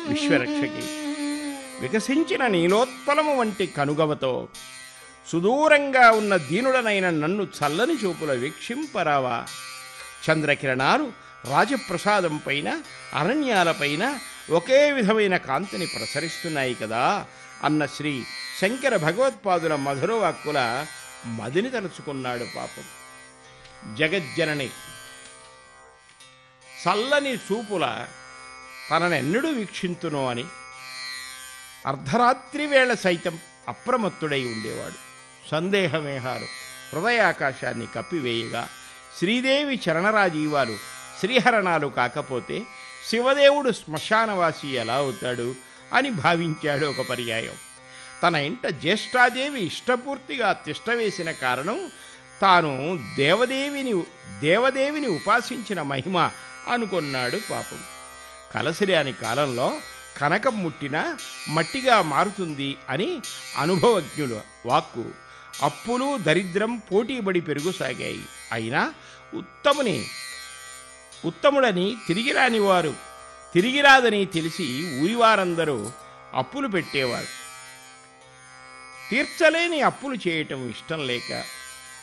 విశ్వరక్షకి వికసించిన నీలోత్పలము వంటి కనుగవతో సుదూరంగా ఉన్న దీనుడనైన నన్ను చల్లని చూపుల వీక్షింపరావా చంద్రకిరణాలు రాజప్రసాదం పైన అరణ్యాలపైన ఒకే విధమైన కాంతిని ప్రసరిస్తున్నాయి కదా అన్న శ్రీ శంకర భగవత్పాదుల మధురవాక్కుల మదిని తలుచుకున్నాడు పాపం జగజ్జనని చల్లని చూపుల తననెన్నడూ వీక్షింతునో అని అర్ధరాత్రి వేళ సైతం అప్రమత్తుడై ఉండేవాడు సందేహమేహాలు హృదయాకాశాన్ని కప్పివేయగా శ్రీదేవి చరణరాజీవాలు శ్రీహరణాలు కాకపోతే శివదేవుడు శ్మశానవాసి ఎలా అవుతాడు అని భావించాడు ఒక పర్యాయం తన ఇంట జ్యేష్ఠాదేవి ఇష్టపూర్తిగా తిష్టవేసిన కారణం తాను దేవదేవిని దేవదేవిని ఉపాసించిన మహిమ అనుకున్నాడు పాపం కలసిరాని కాలంలో కనకం ముట్టినా మట్టిగా మారుతుంది అని అనుభవజ్ఞుల వాక్కు అప్పులు దరిద్రం పోటీబడి పెరుగుసాగాయి అయినా ఉత్తముని ఉత్తముడని తిరిగి రాని వారు తిరిగి రాదని తెలిసి ఊరివారందరూ అప్పులు పెట్టేవారు తీర్చలేని అప్పులు చేయటం ఇష్టం లేక